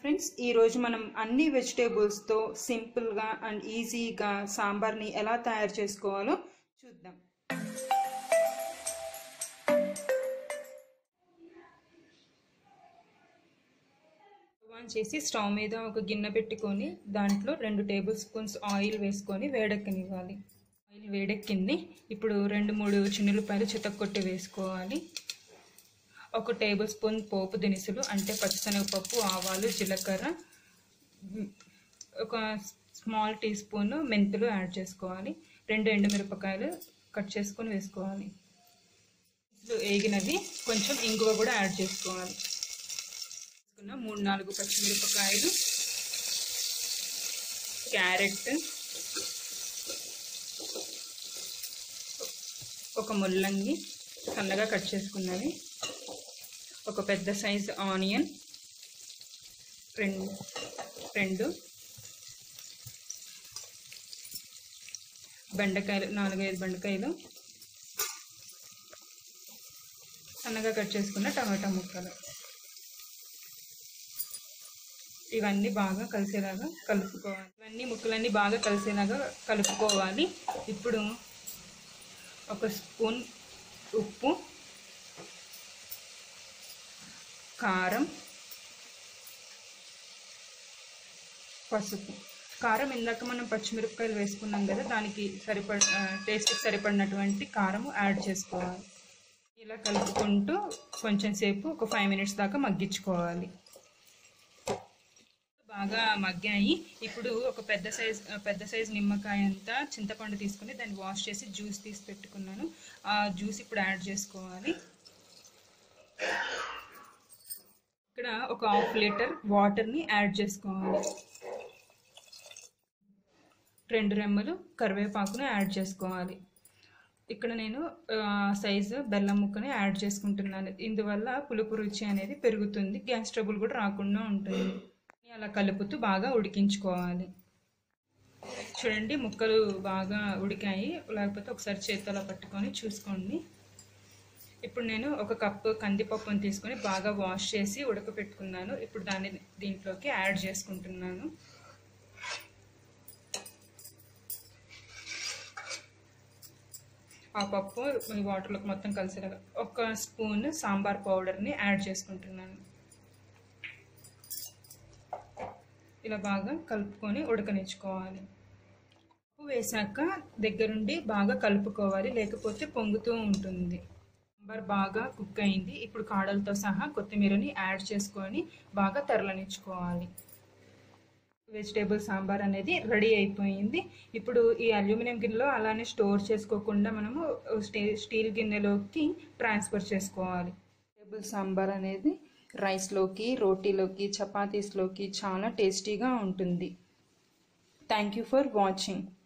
friends ఈరోజు మనం అన్ని వెజిటేబుల్స్తో సింపుల్గా అండ్ ఈజీగా సాంబార్ని ఎలా తయారు చేసుకోవాలో చూద్దాం ఆన్ చేసి స్టవ్ మీద ఒక గిన్నె పెట్టుకొని దాంట్లో రెండు టేబుల్ స్పూన్స్ ఆయిల్ వేసుకొని వేడెక్కనివ్వాలి ఆయిల్ వేడెక్కింది ఇప్పుడు రెండు మూడు చిన్నులపాయలు చితక్కొట్టి వేసుకోవాలి ఒక టేబుల్ స్పూన్ పోపు దినుసులు అంటే పచ్చిశనగపప్పు ఆవాలు జీలకర్ర ఒక స్మాల్ టీ స్పూన్ మెంతులు యాడ్ చేసుకోవాలి రెండు ఎండుమిరపకాయలు కట్ చేసుకొని వేసుకోవాలి వేగినవి కొంచెం ఇంగువ కూడా యాడ్ చేసుకోవాలి వేసుకున్న మూడు నాలుగు పచ్చిమిరపకాయలు క్యారెట్ ఒక ముల్లంగి సన్నగా కట్ చేసుకున్నవి ఒక పెద్ద సైజ్ ఆనియన్ రెండు రెండు బెండకాయలు నాలుగైదు బెండకాయలు సన్నగా కట్ చేసుకున్న టమాటా ముక్కలు ఇవన్నీ బాగా కలిసేలాగా కలుపుకోవాలి ఇవన్నీ ముక్కలన్నీ బాగా కలిసేలాగా కలుపుకోవాలి ఇప్పుడు ఒక స్పూన్ ఉప్పు కారం పసుపు కారం ఇందాక మనం పచ్చిమిరపకాయలు వేసుకున్నాం కదా దానికి సరిపడ టేస్ట్కి సరిపడినటువంటి కారం యాడ్ చేసుకోవాలి ఇలా కలుపుకుంటూ కొంచెం సేపు ఒక ఫైవ్ మినిట్స్ దాకా మగ్గించుకోవాలి బాగా మగ్గాయి ఇప్పుడు ఒక పెద్ద సైజ్ పెద్ద సైజ్ నిమ్మకాయ అంతా చింతపండు తీసుకుని దాన్ని వాష్ చేసి జ్యూస్ తీసి పెట్టుకున్నాను ఆ జ్యూస్ ఇప్పుడు యాడ్ చేసుకోవాలి ఇక్కడ ఒక హాఫ్ లీటర్ వాటర్ని యాడ్ చేసుకోవాలి రెండు రెమ్మలు కరివేపాకును యాడ్ చేసుకోవాలి ఇక్కడ నేను సైజు బెల్లం ముక్కని యాడ్ చేసుకుంటున్నాను ఇందువల్ల పులుపు రుచి అనేది పెరుగుతుంది గ్యాస్ ట్రబుల్ కూడా రాకుండా ఉంటుంది అలా కలుపుతూ బాగా ఉడికించుకోవాలి చూడండి ముక్కలు బాగా ఉడికాయి లేకపోతే ఒకసారి చేతిలో పట్టుకొని చూసుకోండి ఇప్పుడు నేను ఒక కప్పు కందిపప్పుని తీసుకొని బాగా వాష్ చేసి ఉడకపెట్టుకున్నాను ఇప్పుడు దాన్ని దీంట్లోకి యాడ్ చేసుకుంటున్నాను ఆ పప్పు ఈ వాటర్లోకి మొత్తం కలిసేలాగా ఒక స్పూన్ సాంబార్ పౌడర్ని యాడ్ చేసుకుంటున్నాను ఇలా బాగా కలుపుకొని ఉడకనిచ్చుకోవాలి ఉప్పు వేసాక దగ్గరుండి బాగా కలుపుకోవాలి లేకపోతే పొంగుతూ ఉంటుంది సాంబార్ బాగా కుక్ అయింది ఇప్పుడు కాడలతో సహా కొత్తిమీరని యాడ్ చేసుకొని బాగా తరలనిచ్చుకోవాలి వెజిటేబుల్ సాంబార్ అనేది రెడీ అయిపోయింది ఇప్పుడు ఈ అల్యూమినియం గిన్నెలో అలానే స్టోర్ చేసుకోకుండా మనము స్టీల్ గిన్నెలోకి ట్రాన్స్ఫర్ చేసుకోవాలి వెజిటేబుల్ సాంబార్ అనేది రైస్లోకి రోటీలోకి చపాతీస్లోకి చాలా టేస్టీగా ఉంటుంది థ్యాంక్ యూ ఫర్ వాచింగ్